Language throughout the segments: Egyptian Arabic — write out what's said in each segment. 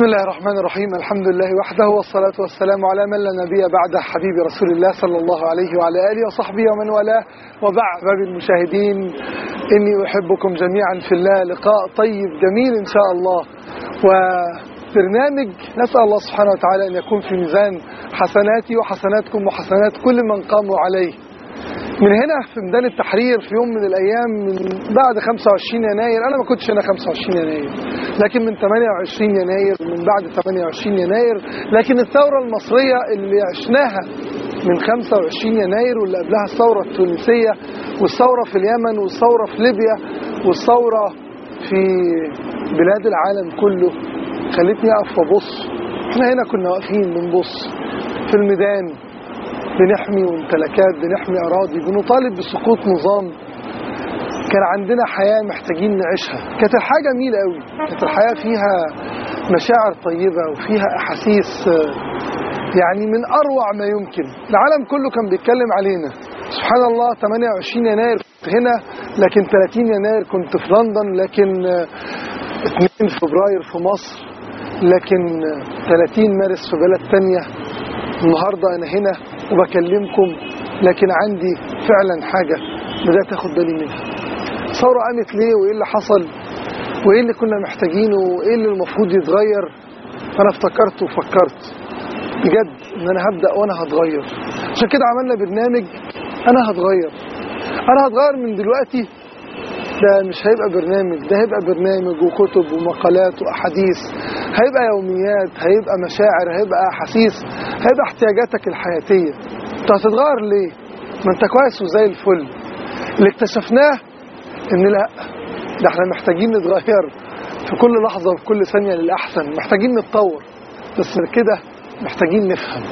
بسم الله الرحمن الرحيم الحمد لله وحده والصلاة والسلام على من لا نبي بعد حبيب رسول الله صلى الله عليه وعلى آله وصحبه ومن والاه وبعد باب المشاهدين إني أحبكم جميعا في الله لقاء طيب جميل إن شاء الله وبرنامج نسأل الله سبحانه وتعالى أن يكون في ميزان حسناتي وحسناتكم وحسنات كل من قاموا عليه من هنا في ميدان التحرير في يوم من الايام من بعد 25 يناير انا ما كنتش هنا 25 يناير لكن من 28 يناير من بعد 28 يناير لكن الثوره المصريه اللي عشناها من 25 يناير واللي قبلها الثوره التونسيه والثوره في اليمن والثوره في ليبيا والثوره في بلاد العالم كله خلتني اقف وابص احنا هنا كنا واقفين بنبص في الميدان بنحمي ممتلكات بنحمي أراضي بنطالب بسقوط نظام كان عندنا حياة محتاجين نعيشها كانت الحياة جميلة قوي كانت الحياة فيها مشاعر طيبة وفيها أحاسيس يعني من أروع ما يمكن العالم كله كان بيتكلم علينا سبحان الله 28 يناير كنت هنا لكن 30 يناير كنت في لندن لكن 2 فبراير في مصر لكن 30 مارس في بلد تانية النهاردة أنا هنا وبكلمكم لكن عندي فعلا حاجة بدأت أخد بالي منها الثورة قامت ليه وإيه اللي حصل وإيه اللي كنا محتاجينه وإيه اللي المفروض يتغير أنا افتكرت وفكرت بجد إن أنا هبدأ وأنا هتغير عشان كده عملنا برنامج أنا هتغير أنا هتغير من دلوقتي ده مش هيبقى برنامج ده هيبقى برنامج وكتب ومقالات وأحاديث هيبقى يوميات هيبقى مشاعر هيبقى أحاسيس هيبقى احتياجاتك الحياتية انت هتتغير ليه ما انت كويس وزي الفل اللي اكتشفناه ان لا ده احنا محتاجين نتغير في كل لحظة وفي كل ثانية للأحسن محتاجين نتطور بس كده محتاجين نفهم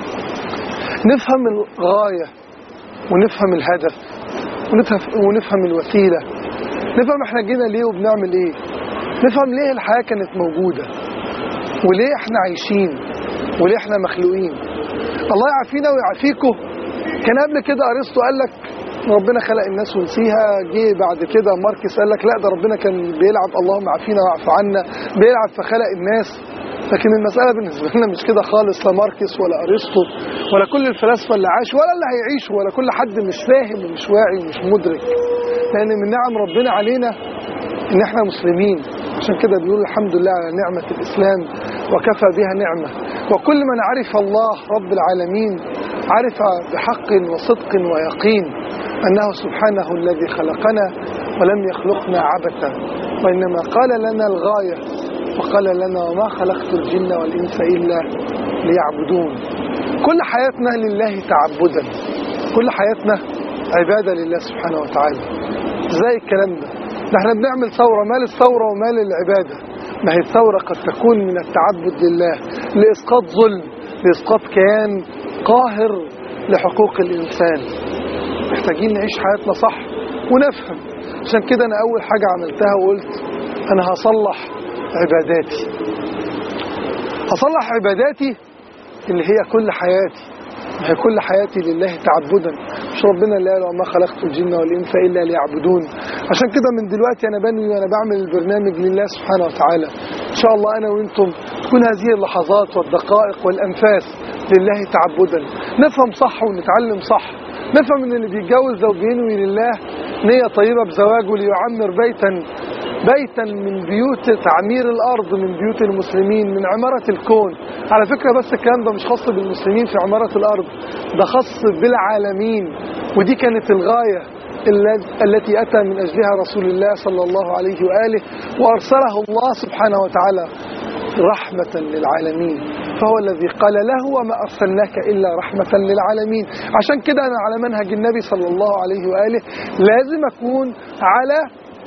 نفهم الغاية ونفهم الهدف ونفهم, ونفهم الوسيلة نفهم احنا جينا ليه وبنعمل ايه نفهم ليه الحياة كانت موجودة وليه احنا عايشين وليه احنا مخلوقين الله يعافينا ويعافيكم كان قبل كده ارسطو قال لك ربنا خلق الناس ونسيها جه بعد كده ماركس قال لك لا ده ربنا كان بيلعب اللهم عافينا واعف عنا بيلعب فخلق الناس لكن المسألة بالنسبة لنا مش كده خالص لا ماركس ولا أرسطو ولا كل الفلاسفة اللي عاشوا ولا اللي هيعيشوا ولا كل حد مش فاهم ومش واعي ومش مدرك لأن من نعم ربنا علينا إن إحنا مسلمين عشان كده بنقول الحمد لله على نعمة الإسلام وكفى بها نعمة وكل من عرف الله رب العالمين عرف بحق وصدق ويقين أنه سبحانه الذي خلقنا ولم يخلقنا عبثا وإنما قال لنا الغاية وقال لنا وما خلقت الجن والإنس إلا ليعبدون كل حياتنا لله تعبدا كل حياتنا عبادة لله سبحانه وتعالى ازاي الكلام ده ده احنا بنعمل ثورة مال الثورة ومال العبادة ما هي الثورة قد تكون من التعبد لله لإسقاط ظلم لإسقاط كيان قاهر لحقوق الإنسان محتاجين نعيش حياتنا صح ونفهم عشان كده أنا أول حاجة عملتها وقلت أنا هصلح عباداتي هصلح عباداتي اللي هي كل حياتي ما هي كل حياتي لله تعبدا مش ربنا اللي قال وما خلقت الجن والانس الا ليعبدون عشان كده من دلوقتي انا بنوي وانا بعمل البرنامج لله سبحانه وتعالى ان شاء الله انا وانتم تكون هذه اللحظات والدقائق والانفاس لله تعبدا نفهم صح ونتعلم صح نفهم ان اللي بيتجوز لو بينوي لله نيه طيبه بزواجه ليعمر بيتا بيتا من بيوت تعمير الارض من بيوت المسلمين من عماره الكون على فكره بس الكلام ده مش خاص بالمسلمين في عماره الارض ده خاص بالعالمين ودي كانت الغايه التي اتى من اجلها رسول الله صلى الله عليه واله وارسله الله سبحانه وتعالى رحمه للعالمين فهو الذي قال له وما ارسلناك الا رحمه للعالمين عشان كده انا على منهج النبي صلى الله عليه واله لازم اكون على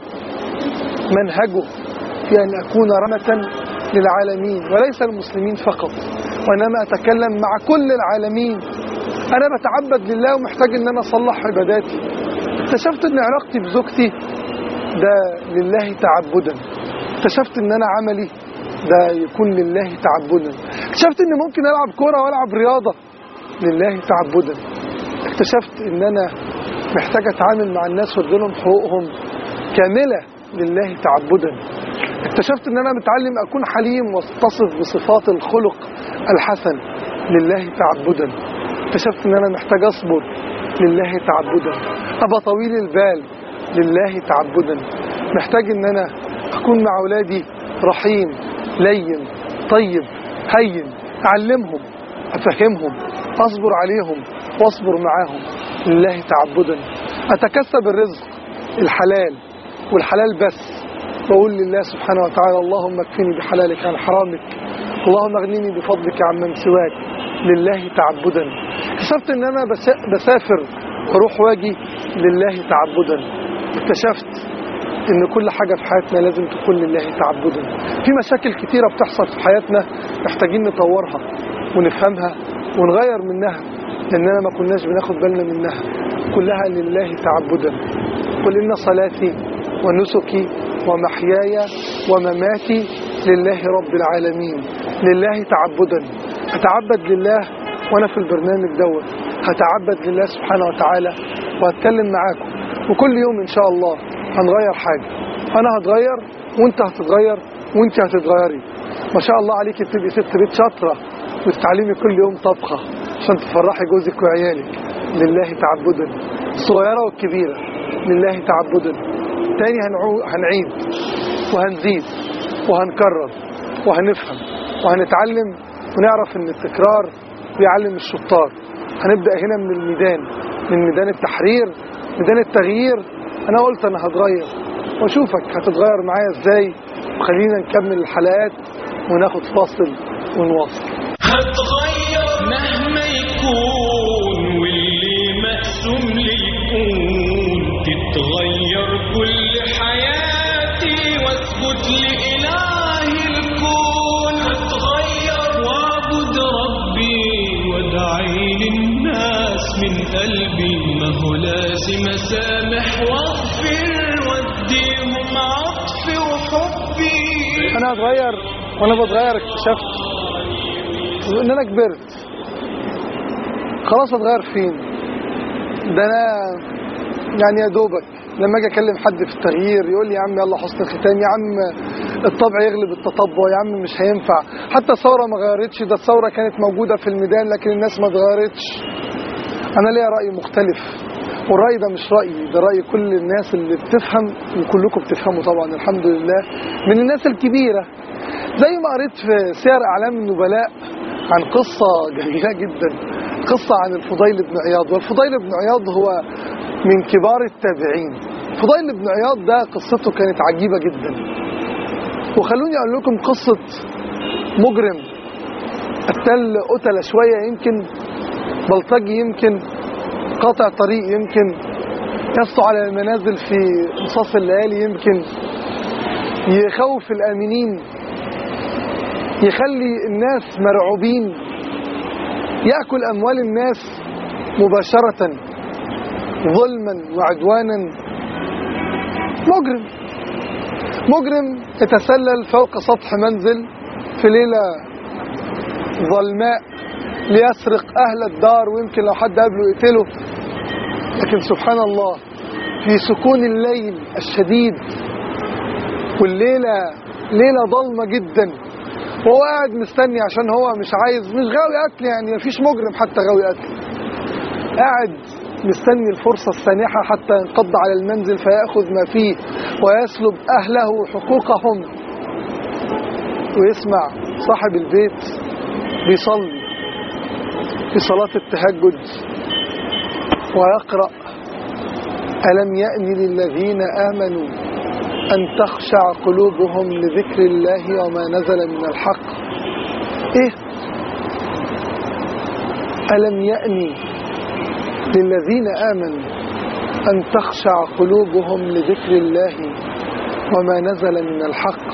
منهجه في أن أكون رحمة للعالمين وليس المسلمين فقط وإنما أتكلم مع كل العالمين أنا بتعبد لله ومحتاج أن أنا أصلح عباداتي اكتشفت أن علاقتي بزوجتي ده لله تعبدا اكتشفت أن أنا عملي ده يكون لله تعبدا اكتشفت أن ممكن ألعب كورة وألعب رياضة لله تعبدا اكتشفت أن أنا محتاج أتعامل مع الناس وأديلهم حقوقهم كاملة لله تعبدا اكتشفت ان انا متعلم اكون حليم واتصف بصفات الخلق الحسن لله تعبدا اكتشفت ان انا محتاج اصبر لله تعبدا ابقى طويل البال لله تعبدا محتاج ان انا اكون مع اولادي رحيم لين طيب هين اعلمهم افهمهم اصبر عليهم واصبر معاهم لله تعبدا اتكسب الرزق الحلال والحلال بس بقول لله سبحانه وتعالى اللهم اكفني بحلالك عن حرامك اللهم اغنني بفضلك عمن سواك لله تعبدا اكتشفت ان انا بس- بسافر واروح واجي لله تعبدا اكتشفت ان كل حاجة في حياتنا لازم تكون لله تعبدا في مشاكل كتيرة بتحصل في حياتنا محتاجين نطورها ونفهمها ونغير منها لاننا ما كناش بناخد بالنا منها كلها لله تعبدا قل ان صلاتي ونسكي ومحياي ومماتي لله رب العالمين لله تعبدا اتعبد لله وانا في البرنامج دوت هتعبد لله سبحانه وتعالى وهتكلم معاكم وكل يوم ان شاء الله هنغير حاجه انا هتغير وانت هتتغير وانت هتتغيري ما شاء الله عليك تبقي ست بيت شاطره وتتعلمي كل يوم طبخه عشان تفرحي جوزك وعيالك لله تعبدا الصغيره والكبيره لله تعبدا تاني هنعو... هنعيد وهنزيد وهنكرر وهنفهم وهنتعلم ونعرف ان التكرار بيعلم الشطار هنبدأ هنا من الميدان من ميدان التحرير ميدان التغيير انا قلت انا هتغير واشوفك هتتغير معايا ازاي وخلينا نكمل الحلقات وناخد فاصل ونواصل هتغير مهما يكون واللي مقسوم لي يكون تتغير كل حياتي واسجد لإله الكون هتغير واعبد ربي وادعي للناس من قلبي ما هو لازم اسامح واغفر واديهم عطفي وحبي انا هتغير وانا بتغير اكتشفت ان انا كبرت خلاص اتغير فين ده انا يعني يا دوبك لما اجي اكلم حد في التغيير يقول لي يا عم يلا حسن الختام يا عم الطبع يغلب التطبع يا عم مش هينفع حتى الثوره ما غيرتش ده الثوره كانت موجوده في الميدان لكن الناس ما اتغيرتش انا ليا راي مختلف والراي ده مش رايي ده راي كل الناس اللي بتفهم وكلكم بتفهموا طبعا الحمد لله من الناس الكبيره زي ما قريت في سير اعلام النبلاء عن قصه جميله جدا قصه عن الفضيل بن عياض والفضيل بن عياض هو من كبار التابعين فضيل بن عياض ده قصته كانت عجيبه جدا وخلوني اقول لكم قصه مجرم قتل قتله شويه يمكن بلطجي يمكن قاطع طريق يمكن يسطو على المنازل في نصاص الليالي يمكن يخوف الآمنين يخلي الناس مرعوبين يأكل أموال الناس مباشرة ظلما وعدوانا مجرم مجرم يتسلل فوق سطح منزل في ليلة ظلماء ليسرق أهل الدار ويمكن لو حد قابله يقتله لكن سبحان الله في سكون الليل الشديد والليلة ليلة ضلمة جدا وهو قاعد مستني عشان هو مش عايز مش غاوي قتل يعني مفيش مجرم حتى غاوي قتل قاعد مستني الفرصة السانحة حتى ينقض على المنزل فيأخذ ما فيه ويسلب أهله حقوقهم ويسمع صاحب البيت بيصلي في صلاة التهجد ويقرأ ألم يأن للذين آمنوا أن تخشع قلوبهم لذكر الله وما نزل من الحق إيه ألم يأن للذين آمنوا أن تخشع قلوبهم لذكر الله وما نزل من الحق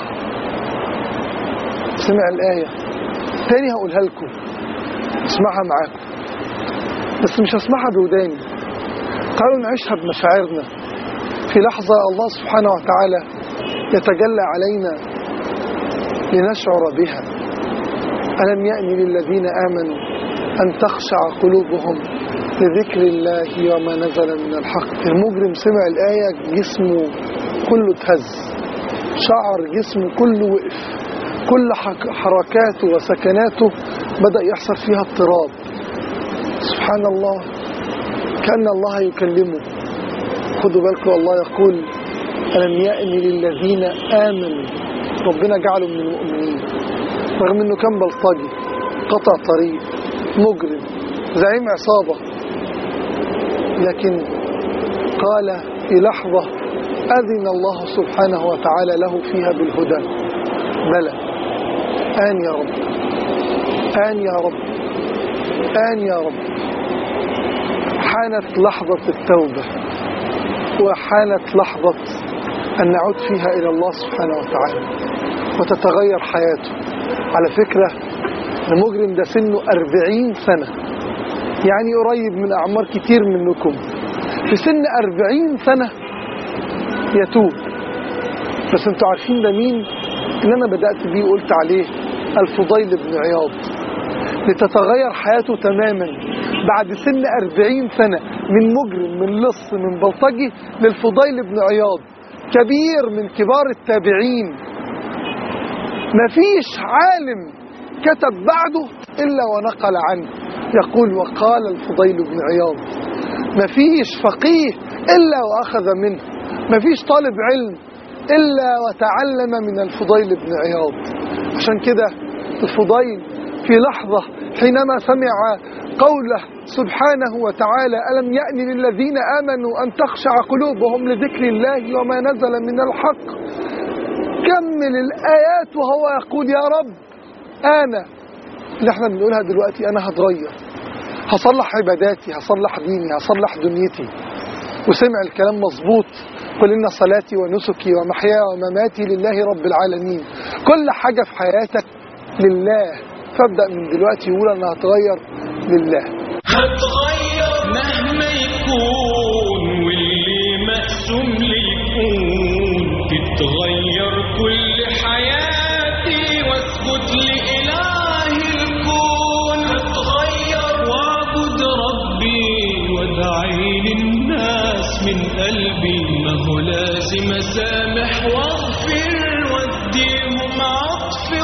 سمع الآية تاني هقولها لكم اسمعها معاكم بس مش هسمعها بوداني قالوا نعيشها بمشاعرنا في لحظة الله سبحانه وتعالى يتجلى علينا لنشعر بها ألم يأن للذين آمنوا أن تخشع قلوبهم لذكر الله وما نزل من الحق المجرم سمع الآية جسمه كله اتهز شعر جسمه كله وقف كل حك- حركاته وسكناته بدأ يحصل فيها اضطراب سبحان الله كأن الله يكلمه خدوا بالكم الله يقول ألم يأن للذين آمنوا ربنا جعله من المؤمنين رغم أنه كان بلطجي قطع طريق مجرم زعيم عصابة لكن قال في لحظة أذن الله سبحانه وتعالى له فيها بالهدى بلى آن يا رب آن يا رب آن يا رب حانت لحظة التوبة وحانت لحظة أن نعود فيها إلى الله سبحانه وتعالى وتتغير حياته على فكرة المجرم ده سنه أربعين سنة يعني قريب من أعمار كتير منكم في سن أربعين سنة يتوب بس انتوا عارفين ده مين اللي أنا بدأت بيه وقلت عليه الفضيل بن عياض لتتغير حياته تماما بعد سن أربعين سنة من مجرم من لص من بلطجي للفضيل بن عياض كبير من كبار التابعين مفيش عالم كتب بعده إلا ونقل عنه يقول وقال الفضيل بن عياض مفيش فقيه إلا وأخذ منه مفيش طالب علم إلا وتعلم من الفضيل بن عياض عشان كده الفضيل في لحظة حينما سمع قوله سبحانه وتعالى ألم يأن للذين آمنوا أن تخشع قلوبهم لذكر الله وما نزل من الحق كمل الآيات وهو يقول يا رب أنا اللي احنا بنقولها دلوقتي أنا هتغير هصلح عباداتي هصلح ديني هصلح دنيتي وسمع الكلام مظبوط قل إن صلاتي ونسكي ومحياي ومماتي لله رب العالمين كل حاجة في حياتك لله فابدأ من دلوقتي يقول أنا هتغير لله هتغير مهما يكون واللي مقسوم لي يكون تتغير كل حياتي واسجد لإله الكون هتغير واعبد ربي وادعي للناس من قلبي ما هو لازم اسامح واغفر واديهم عطفي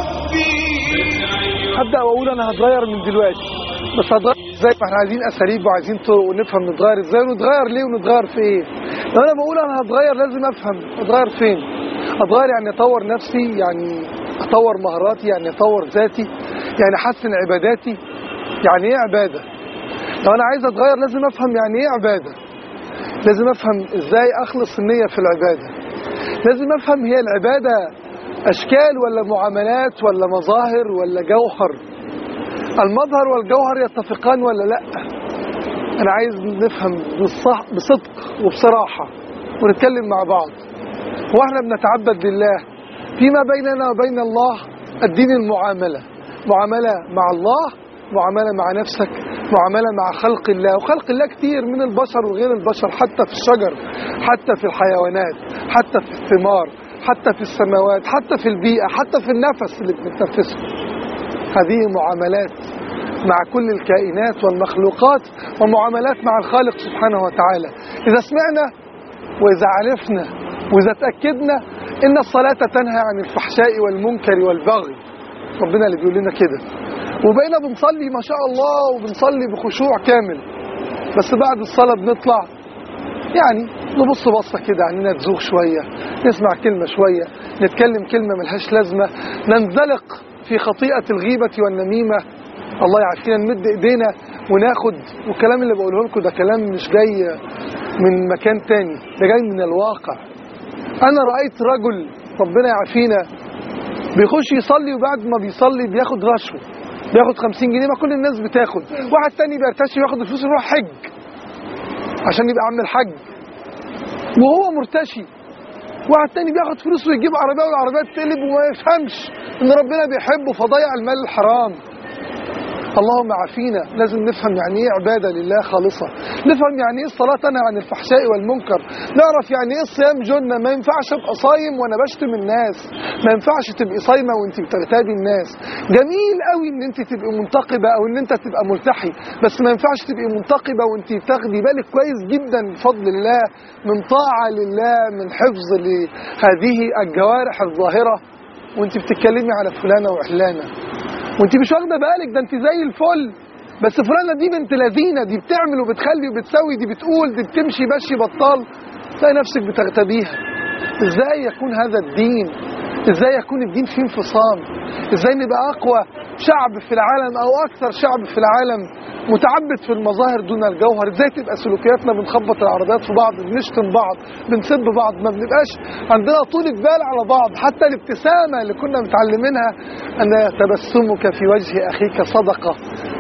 وحبي هبدأ وأقول أنا هتغير من دلوقتي بس هتغير ازاي ما احنا عايزين أساليب وعايزين طرق ونفهم نتغير ازاي ونتغير ليه ونتغير في ايه لو أنا بقول أنا هتغير لازم أفهم أتغير فين أتغير يعني أطور نفسي يعني أطور مهاراتي يعني أطور ذاتي يعني أحسن عباداتي يعني ايه عبادة لو أنا عايز أتغير لازم أفهم يعني ايه عبادة لازم أفهم ازاي أخلص النية في العبادة لازم أفهم هي العبادة أشكال ولا معاملات ولا مظاهر ولا جوهر المظهر والجوهر يتفقان ولا لا أنا عايز نفهم بالصح بصدق وبصراحة ونتكلم مع بعض وإحنا بنتعبد لله فيما بيننا وبين الله الدين المعاملة معاملة مع الله معاملة مع نفسك معاملة مع خلق الله وخلق الله كتير من البشر وغير البشر حتى في الشجر حتى في الحيوانات حتى في الثمار حتى في السماوات حتى في البيئة حتى في النفس اللي بنتنفسه هذه معاملات مع كل الكائنات والمخلوقات ومعاملات مع الخالق سبحانه وتعالى إذا سمعنا وإذا عرفنا وإذا تأكدنا إن الصلاة تنهى عن الفحشاء والمنكر والبغي ربنا اللي بيقول لنا كده وبقينا بنصلي ما شاء الله وبنصلي بخشوع كامل بس بعد الصلاة بنطلع يعني نبص بصة كده عننا تزوغ شوية نسمع كلمة شوية نتكلم كلمة ملهاش لازمة ننزلق في خطيئة الغيبة والنميمة الله يعافينا نمد ايدينا وناخد والكلام اللي بقوله لكم ده كلام مش جاي من مكان تاني ده جاي من الواقع انا رأيت رجل ربنا يعافينا بيخش يصلي وبعد ما بيصلي بياخد رشوة بياخد 50 جنيه ما كل الناس بتاخد واحد تاني بيرتشي وياخد الفلوس ويروح حج عشان يبقى عم الحج وهو مرتشي واحد تاني بياخد فلوس ويجيب عربية والعربية تقلب وما يفهمش ان ربنا بيحبه فضيع المال الحرام اللهم عافينا لازم نفهم يعني ايه عباده لله خالصه نفهم يعني ايه الصلاه تنهى عن الفحشاء والمنكر نعرف يعني ايه الصيام جنه ما ينفعش ابقى صايم وانا بشتم الناس ما ينفعش تبقي صايمه وانت بتغتابي الناس جميل قوي ان انت تبقي منتقبه او ان انت تبقى ملتحي بس ما ينفعش تبقي منتقبه وانت تاخدي بالك كويس جدا بفضل الله من طاعه لله من حفظ لهذه الجوارح الظاهره وانت بتتكلمي على فلانه وعلانه وانت مش واخده بالك ده انت زي الفل بس فلانه دي بنت لذينه دي بتعمل وبتخلي وبتسوي دي بتقول دي بتمشي مشي بطال تلاقي نفسك بتغتبيها ازاي يكون هذا الدين ازاي يكون الدين فيه انفصام ازاي نبقى اقوى شعب في العالم او اكثر شعب في العالم متعبد في المظاهر دون الجوهر ازاي تبقى سلوكياتنا بنخبط العربيات في بعض بنشتم بعض بنسب بعض ما بنبقاش عندنا طولة بال على بعض حتى الابتسامة اللي كنا متعلمينها ان تبسمك في وجه اخيك صدقة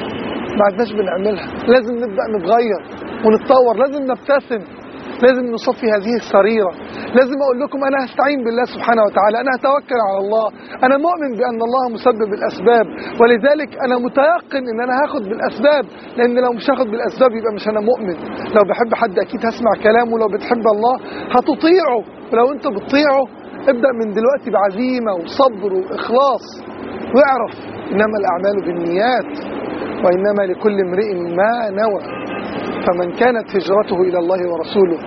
ما عدناش بنعملها لازم نبدأ نتغير ونتطور لازم نبتسم لازم نصفي هذه السريرة لازم أقول لكم أنا هستعين بالله سبحانه وتعالى أنا هتوكل على الله أنا مؤمن بأن الله مسبب الأسباب ولذلك أنا متيقن أن أنا هاخد بالأسباب لأن لو مش هاخد بالأسباب يبقى مش أنا مؤمن لو بحب حد أكيد هسمع كلامه لو بتحب الله هتطيعه ولو أنت بتطيعه ابدأ من دلوقتي بعزيمة وصبر وإخلاص واعرف إنما الأعمال بالنيات وإنما لكل امرئ ما نوى فمن كانت هجرته إلى الله ورسوله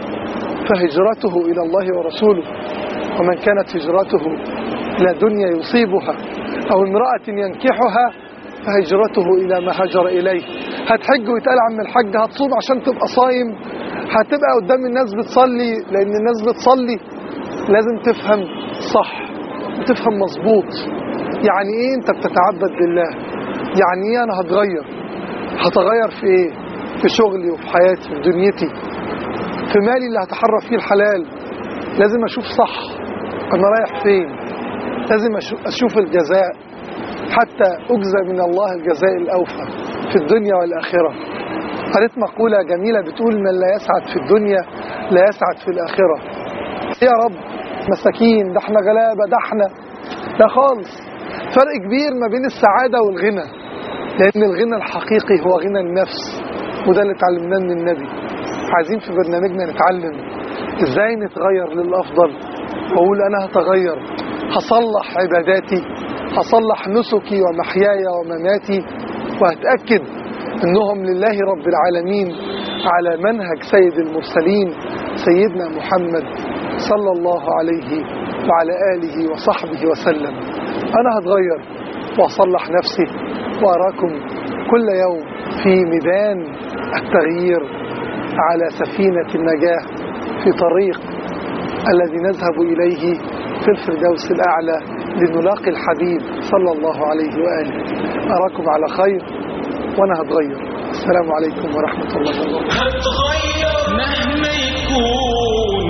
فهجرته إلى الله ورسوله ومن كانت هجرته إلى دنيا يصيبها أو امرأة ينكحها فهجرته إلى ما هجر إليه هتحج ويتقال عم الحج هتصوم عشان تبقى صايم هتبقى قدام الناس بتصلي لأن الناس بتصلي لازم تفهم صح وتفهم مظبوط يعني ايه انت بتتعبد لله يعني ايه انا هتغير هتغير في ايه في شغلي وفي حياتي في دنيتي في مالي اللي هتحرك فيه الحلال لازم اشوف صح انا رايح فين لازم أشو- اشوف الجزاء حتى اجزى من الله الجزاء الاوفى في الدنيا والاخره قريت مقوله جميله بتقول من لا يسعد في الدنيا لا يسعد في الاخره يا رب مساكين ده احنا غلابه ده احنا ده خالص فرق كبير ما بين السعاده والغنى لان الغنى الحقيقي هو غنى النفس وده اللي اتعلمناه من النبي عايزين في برنامجنا نتعلم ازاي نتغير للافضل واقول انا هتغير هصلح عباداتي هصلح نسكي ومحياي ومماتي وهتاكد انهم لله رب العالمين على منهج سيد المرسلين سيدنا محمد صلى الله عليه وعلى اله وصحبه وسلم انا هتغير واصلح نفسي واراكم كل يوم في ميدان التغيير على سفينه النجاه في طريق الذي نذهب اليه في الفردوس الاعلى لنلاقي الحبيب صلى الله عليه واله اراكم على خير وانا هتغير السلام عليكم ورحمه الله وبركاته هتغير مهما يكون